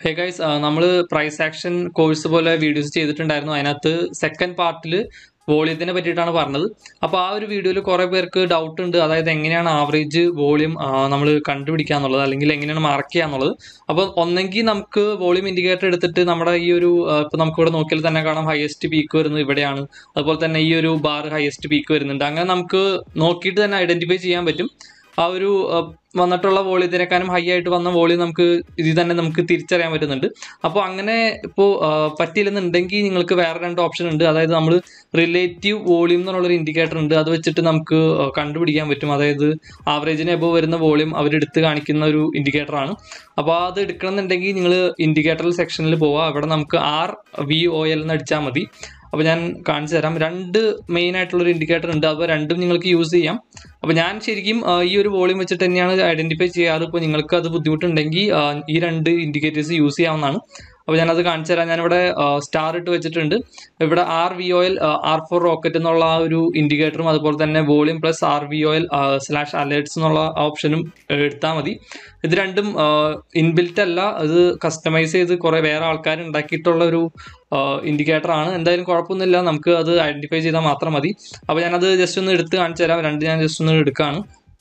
ഹേ guys നമ്മൾ price action course പോലെ videos ചെയ്തിട്ടുണ്ടായിരുന്നു അതിനകത്ത് സെക്കൻഡ് പാർട്ടിൽ വോളിയത്തിനെ പറ്റിയിട്ടാണ് പറഞ്ഞത് അപ്പോൾ ആ ഒരു വീഡിയോയിൽ കുറേ പേർക്ക് ഡൗട്ട് ഉണ്ട് അതായത് എങ്ങനെയാണ് ആവറേജ് വോളിയം നമ്മൾ കണ്ടുപിടിക്കുക എന്നുള്ളത് അല്ലെങ്കിൽ എങ്ങനെയാണ് മാർക്ക് ചെയ്യുക എന്നുള്ളത് അപ്പോൾ ഒന്നെങ്കിൽ നമുക്ക് വോളിയം ഇൻഡിക്കേറ്റർ എടുത്തിട്ട് നമ്മുടെ ഈ ഒരു ഇപ്പോൾ നമുക്കിവിടെ നോക്കിയാൽ തന്നെ കാണാം ഹയസ്റ്റ് പീക്ക് വരുന്നത് ഇവിടെയാണ് അതുപോലെ തന്നെ ഈ ഒരു ബാർ ഹയസ്റ്റ് പീക്ക് വരുന്നുണ്ട് അങ്ങനെ നമുക്ക് നോക്കിയിട്ട് തന്നെ ഐഡന്റിഫൈ ചെയ്യാൻ പറ്റും ആ ഒരു അഹ്, വന്നിട്ടുള്ള വോളിയത്തിനേക്കാളും ഹൈ ആയിട്ട് വന്ന വോളിയം നമുക്ക് ഇതിൽ തന്നെ നമുക്ക് തിരിച്ചറിയാൻ പറ്റുന്നുണ്ട് അപ്പോൾ അങ്ങനെ ഇപ്പോൾ പറ്റിയില്ലെന്നുണ്ടെങ്കിൽ നിങ്ങൾക്ക് വേറെ രണ്ട് ഓപ്ഷൻ ഉണ്ട് അതായത് നമ്മൾ റിലേറ്റീവ് വോളിയം എന്നുള്ളൊരു ഇൻഡിക്കേറ്റർ ഉണ്ട് അത് വെച്ചിട്ട് നമുക്ക് അഹ്, കണ്ടുപിടിക്കാൻ പറ്റും അതായത് ആവറേജിന് എബോ വരുന്ന വോളിയം അവരെടുത്ത് കാണിക്കുന്ന ഒരു ഇൻഡിക്കേറ്റർ ആണ് അപ്പോൾ അത് എടുക്കണമെന്നുണ്ടെങ്കിൽ നിങ്ങൾ ഇൻഡിക്കേറ്റർ സെക്ഷനിൽ പോവുക അവിടെ നമുക്ക് ആർ വി ഒ എൽ എന്ന് അടിച്ചാൽ മതി അപ്പോൾ ഞാൻ കാണിച്ചു തരാം രണ്ട് മെയിൻ ആയിട്ടുള്ളൊരു ഇൻഡിക്കേറ്റർ ഉണ്ട് അപ്പോൾ രണ്ടും നിങ്ങൾക്ക് യൂസ് ചെയ്യാം അപ്പോൾ ഞാൻ ശരിക്കും ആ, ഈ ഒരു വോളിയം വെച്ചിട്ട് തന്നെയാണ് ഐഡന്റിഫൈ ചെയ്യാറ് ഇപ്പോൾ നിങ്ങൾക്ക് അത് ബുദ്ധിമുട്ടുണ്ടെങ്കിൽ ആ, ഈ രണ്ട് ഇൻഡിക്കേറ്റേഴ്സ് യൂസ് ചെയ്യാവുന്നതാണ് അപ്പോൾ ഞാനത് കാണിച്ചു തരാം ഞാനിവിടെ സ്റ്റാർ ഇട്ട് വെച്ചിട്ടുണ്ട് ഇവിടെ R V O L R four rocket എന്നുള്ള ആ ഒരു ഇൻഡിക്കേറ്ററും അതുപോലെ തന്നെ volume plus R V O L slash alerts എന്നുള്ള ഓപ്ഷനും എടുത്താൽ മതി ഇത് രണ്ടും ഇൻബിൽറ്റ് അല്ല ഇത് കസ്റ്റമൈസ് ചെയ്ത് കുറേ വേറെ ആൾക്കാർ ഉണ്ടാക്കിയിട്ടുള്ള ഒരു ഇൻഡിക്കേറ്റർ ആണ് എന്തായാലും കുഴപ്പമൊന്നുമില്ല നമുക്ക് അത് ഐഡന്റിഫൈ ചെയ്താൽ മാത്രം മതി അപ്പോൾ ഞാനത് ജസ്റ്റ് ഒന്ന് എടുത്ത് കാണിച്ചു തരാം രണ്ട് ഞാൻ ജസ്റ്റ് ഒന്ന് എടുക്കുകയാണ്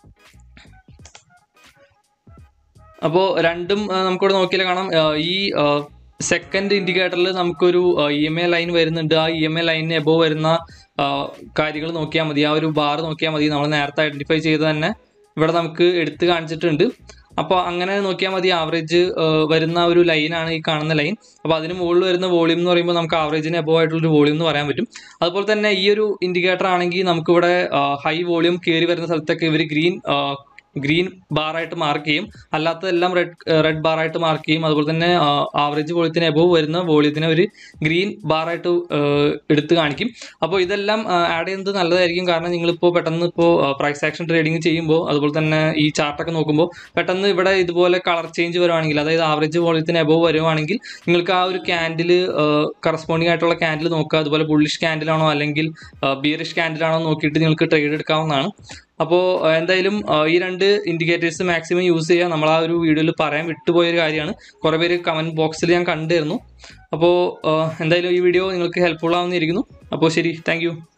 അപ്പോൾ രണ്ടും ആ, നമുക്കിവിടെ നോക്കിയാൽ കാണാം ആ, ഈ സെക്കൻഡ് ഇൻഡിക്കേറ്ററിൽ നമുക്കൊരു ഇ എം എ ലൈൻ വരുന്നുണ്ട് ആ ഇ എം എ ലൈനിന് എബോ വരുന്ന കാര്യങ്ങൾ നോക്കിയാൽ മതി ആ ഒരു ബാർ നോക്കിയാൽ മതി നമ്മൾ നേരത്തെ ഐഡന്റിഫൈ ചെയ്ത് തന്നെ ഇവിടെ നമുക്ക് എടുത്ത് കാണിച്ചിട്ടുണ്ട് അപ്പോൾ അങ്ങനെ നോക്കിയാൽ മതി ആവറേജ് വരുന്ന ഒരു ലൈനാണ് ഈ കാണുന്ന ലൈൻ അപ്പോൾ അതിന് മുകളിൽ വരുന്ന വോളിയം എന്ന് പറയുമ്പോൾ നമുക്ക് ആവറേജിന് എബോ ആയിട്ടുള്ളൊരു വോളിയം എന്ന് പറയാൻ പറ്റും അതുപോലെ തന്നെ ഈ ഒരു ഇൻഡിക്കേറ്റർ ആണെങ്കിൽ നമുക്കിവിടെ ഹൈ വോളിയം കയറി വരുന്ന സ്ഥലത്തൊക്കെ ഇവർ ഗ്രീൻ ഗ്രീൻ ബാറായിട്ട് മാർക്ക് ചെയ്യും അല്ലാത്തതെല്ലാം റെഡ് റെഡ് ബാറായിട്ട് മാർക്ക് ചെയ്യും അതുപോലെ തന്നെ ആവറേജ് വോളിയത്തിന് എബോവ് വരുന്ന വോളിയത്തിനെ ഒരു ഗ്രീൻ ബാറായിട്ട് എടുത്ത് കാണിക്കും അപ്പോൾ ഇതെല്ലാം ആഡ് ചെയ്യുന്നത് നല്ലതായിരിക്കും കാരണം നിങ്ങളിപ്പോൾ പെട്ടെന്ന് ഇപ്പോൾ പ്രൈസ് ആക്ഷൻ ട്രേഡിംഗ് ചെയ്യുമ്പോൾ അതുപോലെ തന്നെ ഈ ചാർട്ടൊക്കെ നോക്കുമ്പോൾ പെട്ടെന്ന് ഇവിടെ ഇതുപോലെ കളർ ചേഞ്ച് വരുവാണെങ്കിൽ അതായത് ആവറേജ് വോളിയത്തിന് എബോവ് വരുവാണെങ്കിൽ നിങ്ങൾക്ക് ആ ഒരു ക്യാൻഡിൽ കറസ്പോണ്ടിങ് ആയിട്ടുള്ള ക്യാൻഡിൽ നോക്കുക അതുപോലെ ബുള്ളിഷ് ക്യാൻഡിലാണോ അല്ലെങ്കിൽ ബിയറിഷ് ക്യാൻഡിലാണോ നോക്കിയിട്ട് നിങ്ങൾക്ക് ട്രേഡ് എടുക്കാവുന്നതാണ് അപ്പോൾ എന്തായാലും ആ, ഈ രണ്ട് ഇൻഡിക്കേറ്റേഴ്സ് മാക്സിമം യൂസ് ചെയ്യുക നമ്മൾ ആ ഒരു വീഡിയോയിൽ പറയാൻ വിട്ടുപോയൊരു കാര്യമാണ് കുറേ പേര് കമൻറ്റ് ബോക്സിൽ ഞാൻ കണ്ടിരുന്നു അപ്പോൾ എന്തായാലും ഈ വീഡിയോ നിങ്ങൾക്ക് ഹെൽപ്ഫുൾ ആവുന്നിരിക്കുന്നു അപ്പോൾ ശരി താങ്ക്